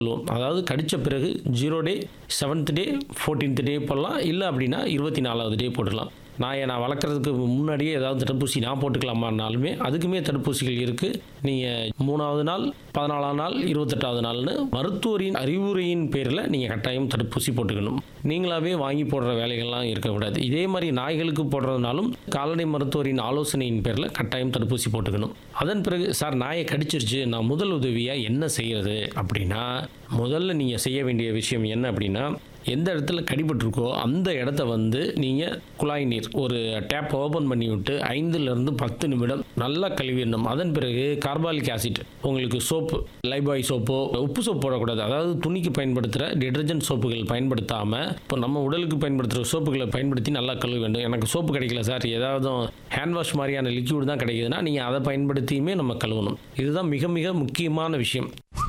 loan அதாவது கடித்த பிறகு zero day seventh day fourteenth day போடலாம் இல்லை அப்படின்னா இருபத்தி நாலாவது டே போடலாம் நாயை நான் வளர்க்குறதுக்கு முன்னாடியே ஏதாவது தடுப்பூசி நான் போட்டுக்கலாமான்னாலுமே அதுக்குமே தடுப்பூசிகள் இருக்குது நீங்கள் மூணாவது நாள் பதினாலாம் நாள் இருபத்தெட்டாவது நாள்னு மருத்துவரின் அறிவுரையின் பேரில் நீங்கள் கட்டாயம் தடுப்பூசி போட்டுக்கணும் நீங்களாவே வாங்கி போடுற வேலைகள்லாம் இருக்கக்கூடாது இதே மாதிரி நாய்களுக்கு போடுறதுனாலும் கால்நடை மருத்துவரின் ஆலோசனையின் பேரில் கட்டாயம் தடுப்பூசி போட்டுக்கணும் அதன் பிறகு சார் நாயை கடிச்சிருச்சு நான் முதல் உதவியாக என்ன செய்கிறது அப்படின்னா முதல்ல நீங்கள் செய்ய வேண்டிய விஷயம் என்ன அப்படின்னா எந்த இடத்துல கடிபட்டிருக்கோ அந்த இடத்த வந்து நீங்கள் குழாய் நீர் ஒரு டேப் ஓப்பன் பண்ணி விட்டு ஐந்துலேருந்து பத்து நிமிடம் நல்லா கழுவிடணும் அதன் பிறகு கார்பாலிக் ஆசிட் உங்களுக்கு சோப்பு லைபாய் சோப்போ உப்பு சோப்பு போடக்கூடாது அதாவது துணிக்கு பயன்படுத்துகிற டிடர்ஜென்ட் சோப்புகள் பயன்படுத்தாமல் இப்போ நம்ம உடலுக்கு பயன்படுத்துகிற சோப்புகளை பயன்படுத்தி நல்லா கழுவ வேண்டும் எனக்கு சோப்பு கிடைக்கல சார் ஏதாவது ஹேண்ட் வாஷ் மாதிரியான லிக்யூட் தான் கிடைக்குதுன்னா நீங்கள் அதை பயன்படுத்தியுமே நம்ம கழுவணும் இதுதான் மிக மிக முக்கியமான விஷயம்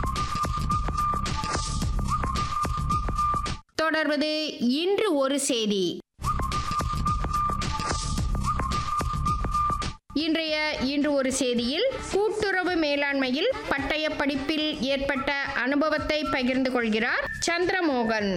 தொடர்வது இன்று ஒரு செய்தி இன்றைய இன்று ஒரு செய்தியில் கூட்டுறவு மேலாண்மையில் பட்டய படிப்பில் ஏற்பட்ட அனுபவத்தை பகிர்ந்து கொள்கிறார் சந்திரமோகன்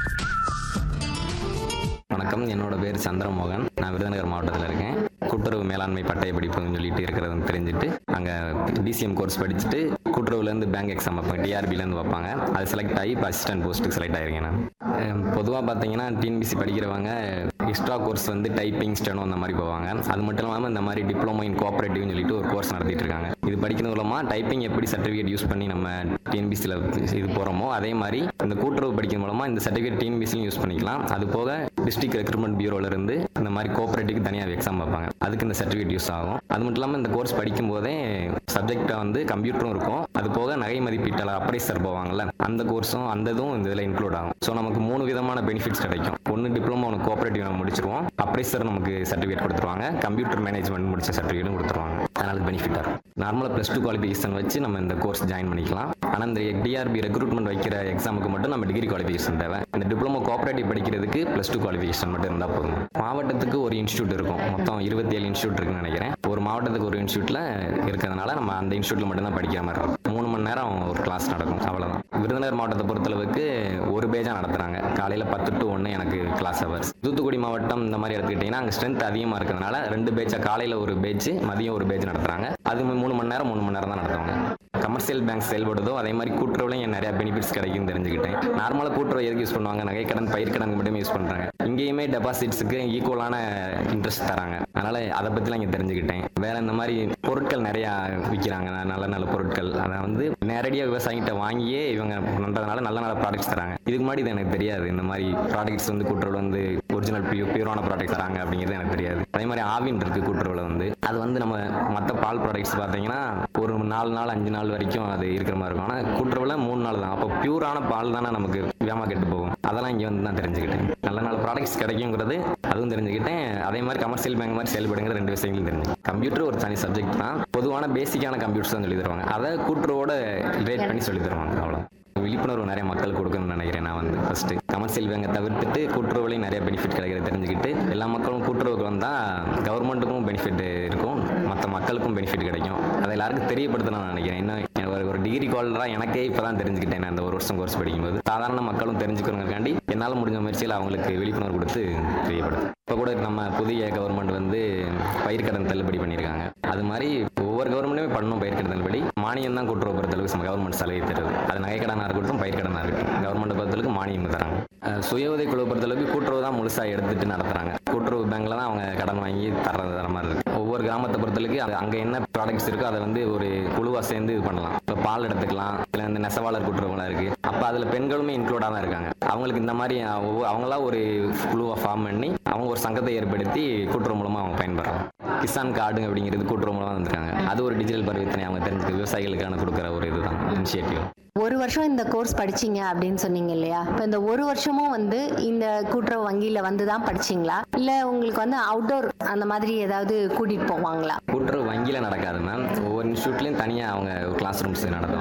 வணக்கம் என்னோட பேர் சந்திரமோகன் நான் விருதுநகர் மாவட்டத்தில் இருக்கேன் கூட்டுறவு மேலாண்மை பட்டய படிப்புன்னு சொல்லிட்டு இருக்கிறதுன்னு தெரிஞ்சுட்டு அங்கே டிசிஎம் கோர்ஸ் படிச்சுட்டு கூட்டுறவுலேருந்து பேங்க் எக்ஸாம் வைப்பாங்க டிஆர்பிலேருந்து வைப்பாங்க அது செலக்ட் ஆகி இப்போ அசிஸ்டன்ட் போஸ்ட்டுக்கு செலக்ட் ஆயிருக்கேன் நான் பொதுவாக பார்த்தீங்கன்னா டிஎன்பிசி படிக்கிறவங்க எக்ஸ்ட்ரா கோர்ஸ் வந்து டைப்பிங் ஸ்டெனோ அந்த மாதிரி போவாங்க அது மட்டும் இல்லாமல் இந்த மாதிரி டிப்ளமோ இன் கோஆப்ரேட்டிவ்னு சொல்லிட்டு ஒரு கோர்ஸ் நடத்திட்டு இருக்காங்க இது படிக்கிறது மூலமாக டைப்பிங் எப்படி சர்டிஃபிகேட் யூஸ் பண்ணி நம்ம டிஎன்பிசியில் இது போகிறோமோ அதே மாதிரி இந்த கூட்டுறவு படிக்கிறது மூலமாக இந்த சர்டிஃபிகேட் டிஎன்பிசிலையும் யூஸ் பண்ணிக்கலாம் அது போக டிஸ்ட்ரிக்ட் ரெக்ரூட்மெண்ட் பியூரோல இருந்து இந்த மாதிரி கோஆபரேட்டிவ்க்கு தனியாக எக்ஸாம் வைப்பாங்க அதுக்கு இந்த சர்டிஃபிகேட் யூஸ் ஆகும் அது மட்டும் இல்லாமல் இந்த கோர்ஸ் படிக்கும் போதே சப்ஜெக்டாக வந்து கம்ப்யூட்டரும் இருக்கும் அது போக நகை மதிப்பீட்டாளர் அப்ரைசர் போவாங்கல்ல அந்த கோர்ஸும் அந்த இதுவும் இந்த இதில் இன்க்ளூட் ஆகும் ஸோ நமக்கு மூணு விதமான பெனிஃபிட்ஸ் கிடைக்கும் ஒன்று டிப்ளமோ ஒன்று கோஆபரேட்டிவ் நம்ம முடிச்சிருவோம் அப்ரைசர் நமக்கு சர்டிஃபிகேட் கொடுத்துருவாங்க கம்ப்யூட்டர் மேனேஜ்மெண்ட் முடிச்ச சர்டிஃபிகேட்டும் கொடுத்துருவாங்க அதனால பெனிஃபிட்டாக இருக்கும் நார்மலாக ப்ளஸ் டூ குவாலிஃபிகேஷன் வச்சு நம்ம இந்த கோர்ஸ் ஜாயின் பண்ணிக்கலாம் ஆனால் இந்த டிஆர்பி ரெக்ரூட்மெண்ட் வைக்கிற எக்ஸாமுக்கு மட்டும் நம்ம டிகிரி குவாலிஃபிகேஷன் தேவை இந்த டிப்ளமோ கோஆபரேட்டிவ் படிக்கிறதுக்கு ப்ளஸ் டூ குவாலிஃபிகேஷன் மட்டும் இருந்தால் போதும் மாவட்டத்துக்கு ஒரு இன்ஸ்டியூட் இருக்கும் மொத்தம் இருபத்தி ஏழு இன்ஸ்டியூட் இருக்குன்னு நினைக்கிறேன் ஒரு மாவட்டத்துக்கு ஒரு இன்ஸ்டியூட்டில் இருக்கிறதுனால நம்ம அந்த இன்ஸ்டியூட்டில் மட்டும்தான் படிக்கிற மாதிரி இருக்கும் மூணு மணி நேரம் ஒரு கிளாஸ் நடக்கும் அவ்வளோதான் விருதுநகர் மாவட்டத்தை பொறுத்தளவுக்கு ஒரு பேஜாக நடத்துகிறாங்க காலையில் பத்து டு ஒன்று எனக்கு கிளாஸ் ஹவர்ஸ் தூத்துக்குடி மாவட்டம் இந்த மாதிரி எடுத்துக்கிட்டிங்கன்னா அங்கே ஸ்ட்ரென்த் அதிகமாக இருக்கிறதுனால ரெண்டு பேஜாக காலையில் ஒரு பேஜ் மதியம் ஒரு பேஜ் நடத்துகிறாங்க அது மூணு மணி நேரம் மூணு மணி நேரம் தான் நடத்துவாங்க கமர்ஷியல் பேங்க் செயல்படுதோ அதே மாதிரி கூட்டுறவுலையும் நிறைய பெனிஃபிட்ஸ் கிடைக்கும்னு தெரிஞ்சுக்கிட்டேன் நார்மலாக கூட்டுறவு எதுக்கு யூஸ் பண்ணுவாங்க நகைக்கடன் பயிர்க்கடன் மட்டுமே யூஸ் பண்ணுறாங்க இங்கேயுமே டெபாசிட்ஸுக்கு ஈக்குவலான இன்ட்ரெஸ்ட் தராங்க அதனால் அதை பற்றிலாம் இங்கே தெரிஞ்சுக்கிட்டேன் வேற இந்த மாதிரி பொருட்கள் நிறையா விற்கிறாங்க நல்ல நல்ல பொருட்கள் அதை வந்து நேரடியாக விவசாயிகிட்ட வாங்கியே இவங்க பண்ணுறதுனால நல்ல நல்ல ப்ராடக்ட்ஸ் தராங்க இதுக்கு முன்னாடி இது எனக்கு தெரியாது இந்த மாதிரி ப்ராடக்ட்ஸ் வந்து கூட்டுறவு வந்து ஒரிஜினல் பியூ பியூரான ப்ராடக்ட் தராங்க அப்படிங்கிறது எனக்கு தெரியாது அதே மாதிரி ஆவின் இருக்கு கூட்டுறவுல வந்து அது வந்து நம்ம மற்ற பால் ப்ராடக்ட்ஸ் பார்த்தீங்கன்னா ஒரு நாலு நாள் அஞ்சு நாள் வரைக்கும் அது இருக்கிற மாதிரி இருக்கும் ஆனால் கூட்டுறவுல மூணு நாள் தான் அப்போ பியூரான பால் தானே நமக்கு வேமா கெட்டு போகும் அதெல்லாம் இங்கே வந்து தான் தெரிஞ்சுக்கிட்டேன் நல்ல நல்ல ப்ராடக்ட்ஸ் கிடைக்குங்கிறது அதுவும் தெரிஞ்சுக்கிட்டேன் அதே மாதிரி கமர்ஷியல் பேங்க் மாதிரி செயல்படுங்கிற ரெண்டு விஷயங்களும் தெரிஞ்சு கம்ப்யூட்டர் ஒரு தனி சப்ஜெக்ட் தான் பொதுவான பேசிக்கான கம்ப்யூட்டர்ஸ் தான் சொல்லி தருவாங்க அதை கூட்டுறவோட ரிலேட் பண்ணி சொல்லி தருவாங்க அவ்வளோ விழிப்புணர்வு நிறைய மக்கள் கொடுக்கணும்னு நினைக்கிறேன் நான் வந்து ஃபர்ஸ்ட் கமர்ஷியல் பேங்கை தவிர்த்துட்டு கூட்டுறவுலையும் நிறைய பெனிஃபிட் கிடைக்கிறத தெரிஞ்சுக்கிட்டு எல்லா மக்களும் கூட்டுறவுக்கு வந்தால் கவர்மெண்ட்டுக்கும் பெனிஃபிட் இருக்கும் மற்ற மக்களுக்கும் பெனிஃபிட் கிடைக்கும் அதை எல்லாருக்கும் தெரியப்படுத்தணும்னு நினைக்கிறேன் இன்னும் ஒரு ஒரு டிகிரி காலராக எனக்கே இப்போ தான் தெரிஞ்சுக்கிட்டேன் நான் அந்த ஒரு வருஷம் கோர்ஸ் படிக்கும்போது சாதாரண மக்களும் தெரிஞ்சுக்கணுங்காண்டி என்னால் முடிஞ்ச முயற்சியில் அவங்களுக்கு விழிப்புணர்வு கொடுத்து தெரியப்படுது இப்போ கூட நம்ம புதிய கவர்மெண்ட் வந்து பயிர்க்கடன் தள்ளுபடி பண்ணியிருக்காங்க அது மாதிரி ஒவ்வொரு கவர்மெண்ட்டுமே பண்ணணும் பயிர்க்கடன் தள்ளுபடி மானியம் தான் கூட்டுறவு பொறுத்தளவுக்கு நம்ம கவர்மெண்ட் சலுகை தருது அது நகைக்கடனாக இருக்கட்டும் பயிர்க்கடனாக இருக்கட்டும் கவர்மெண்ட் பொறுத்தளவுக்கு மானியம் தராங்க அஹ் சுய உதவி குழு பொறுத்தளவுக்கு கூட்டுறவு தான் முழுசாக எடுத்துட்டு நடத்துறாங்க கூட்டுறவு பேங்க்ல தான் அவங்க கடன் வாங்கி தர்றது தர மாதிரி இருக்கு ஒவ்வொரு கிராமத்தை பொறுத்தளவுக்கு அது அங்கே என்ன ப்ராடக்ட்ஸ் இருக்கோ அதை வந்து ஒரு குழுவாக சேர்ந்து இது பண்ணலாம் இப்போ பால் எடுத்துக்கலாம் இல்லை இந்த நெசவாளர் கூட்டுறவுலாம் இருக்கு அப்போ அதில் பெண்களுமே இன்க்ளூடாக தான் இருக்காங்க அவங்களுக்கு இந்த மாதிரி அஹ், ஒவ்வொரு- அவங்களா ஒரு குழுவை ஃபார்ம் பண்ணி அவங்க ஒரு சங்கத்தை ஏற்படுத்தி கூட்டுறவு மூலமாக அவங்க பயன்படுறாங்க கிசான் கார்டு அப்படிங்கிறது கூட்டுறவு மூலமாக வந்திருக்காங்க அது ஒரு டிஜிட்டல் பரிவர்த்தனை அவங்க தெரிஞ்சுக்க விவசாயிகளுக்கான கொடுக்குற ஒரு இதுதான் இனிஷியேட்டிவ் ஒரு வருஷம் இந்த கோர்ஸ் படிச்சீங்க அப்படின்னு சொன்னீங்க இல்லையா இப்போ இந்த ஒரு வருஷமும் வந்து இந்த கூட்டுறவு வங்கியில வந்து தான் படிச்சீங்களா இல்ல உங்களுக்கு வந்து அவுட்டோர் அந்த மாதிரி ஏதாவது கூட்டிட்டு போவாங்களா கூட்டுறவு வங்கியில் நடக்காது மேம் ஒவ்வொரு இன்ஸ்டியூட்லையும் தனியாக அவங்க கிளாஸ் ரூம்ஸ் நடத்துவாங்க இப்போ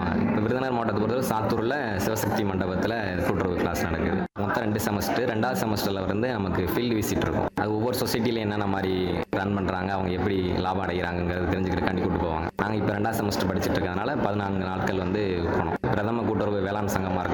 விருதுநகர் மாவட்டத்தை பொறுத்தவரை சாத்தூரில் சிவசக்தி மண்டபத்தில் கூட்டுறவு கிளாஸ் நடக்குது மொத்தம் ரெண்டு செமஸ்டர் ரெண்டாவது செமஸ்டரில் வந்து நமக்கு ஃபீல்டு விசிட் இருக்கும் அது ஒவ்வொரு சொசைட்டியில் என்னென்ன மாதிரி ரன் பண்ணுறாங்க அவங்க எப்படி லாபம் அடைகிறாங்கிறது தெரிஞ்சுக்கிறக்காண்டி கூட்டு போவாங்க நாங்கள் இப்போ ரெண்டாவது செமஸ்டர் படிச்சுட்டு இருக்கறதுனால பதினான்கு நாட்கள் வந்து போனோம் பிரதம கூட்டுறவு வேளாண் சங்கமாக